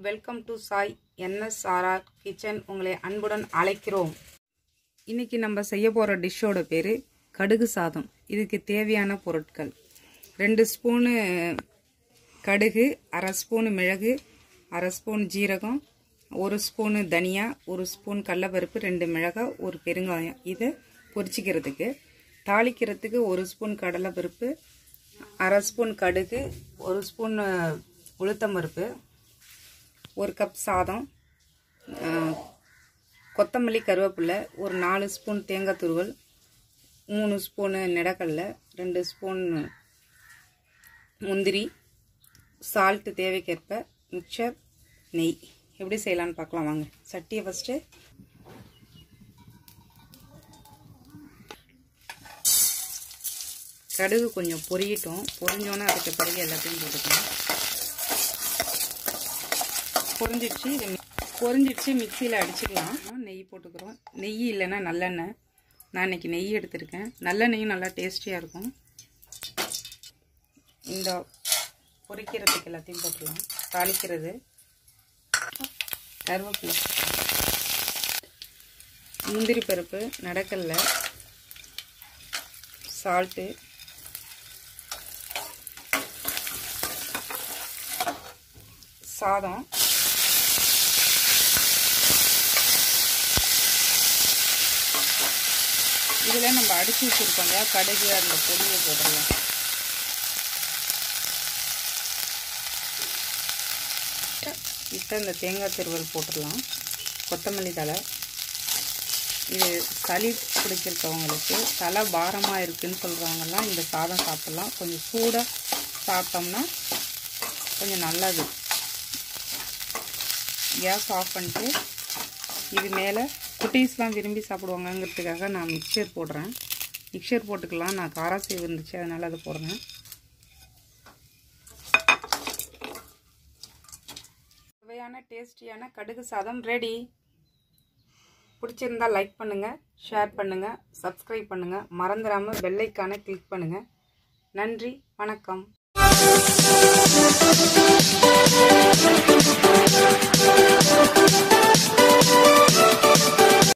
Welcome to Sai NSRR kitchen உங்களை அன்புடன் அழைக்கிறோம் இன்னைக்கு நம்ம செய்ய போகிற டிஷ்ஷோட பேர் கடுகு சாதம் இதுக்கு தேவையான பொருட்கள் ரெண்டு ஸ்பூனு கடுகு அரை ஸ்பூனு மிளகு அரை ஸ்பூன் ஜீரகம் ஒரு ஸ்பூனு தனியா ஒரு ஸ்பூன் கடலப்பருப்பு ரெண்டு மிளகாய் ஒரு பெருங்காயம் இதை பொரிச்சிக்கிறதுக்கு தாளிக்கிறதுக்கு ஒரு ஸ்பூன் கடலைப்பருப்பு அரை ஸ்பூன் கடுகு ஒரு ஸ்பூன் உளுத்தம்பருப்பு ஒரு கப் சாதம் அஹ், கொத்தமல்லி கருவேப்பிலை ஒரு நாலு ஸ்பூன் தேங்காய் துருவல் மூணு ஸ்பூனு நிலக்கடலை ரெண்டு ஸ்பூன் முந்திரி சால்ட்டு தேவைக்கேற்ப மிக்சர் நெய் எப்படி செய்யலான்னு பார்க்கலாம் வாங்க சட்டியை ஃபஸ்ட்டு கடுகு கொஞ்சம் பொரியட்டும் பொரிஞ்சோன்னே அதுக்கு பிறகு எல்லாத்தையும் போட்டுக்கலாம் பொரிஞ்சிடுச்சு இது மி- பொரிஞ்சிடுச்சு மிக்சியில் அடிச்சுக்கலாம் நெய் போட்டுக்கிறோம் நெய் இல்லைன்னா நல்லெண்ணெய் நான் இன்னைக்கு நெய் எடுத்திருக்கேன் நல்லெண்ணெயும் நல்லா டேஸ்டியாக இருக்கும் இந்த பொரிக்கிறதுக்கு எல்லாத்தையும் போட்டுக்கலாம் தாளிக்கிறது கருவேப்பிலை முந்திரி பருப்பு நடக்கல்ல சால்ட்டு சாதம் இதில் நம்ம அடிச்சு வச்சுருக்கோம் இல்லையா கடுகு அந்த பொடியை போட்டுடலாம் இப்போ இந்த தேங்காய் திருவல் போட்டுடலாம் கொத்தமல்லி தழை இது சளி பிடிச்சிருக்கவங்களுக்கு தலை பாரமாக இருக்குன்னு சொல்கிறவங்கலாம் இந்த சாதம் சாப்பிட்லாம் கொஞ்சம் சூடாக சாப்பிட்டோம்னா கொஞ்சம் நல்லது கேஸ் ஆஃப் பண்ணிட்டு இது மேலே குட்டீஸ்லாம் விரும்பி சாப்பிடுவாங்கங்கிறதுக்காக நான் மிக்சர் போடுறேன் மிக்சர் போட்டுக்கலாம் நான் காராசேவ் இருந்துச்சு அதனால் அதை போடுறேன் சுவையான டேஸ்டியான கடுகு சாதம் ரெடி பிடிச்சிருந்தா லைக் பண்ணுங்கள் ஷேர் பண்ணுங்கள் சப்ஸ்கிரைப் பண்ணுங்கள் மறந்துடாமல் பெல்லைக்கான கிளிக் பண்ணுங்கள் நன்றி வணக்கம் Thank you.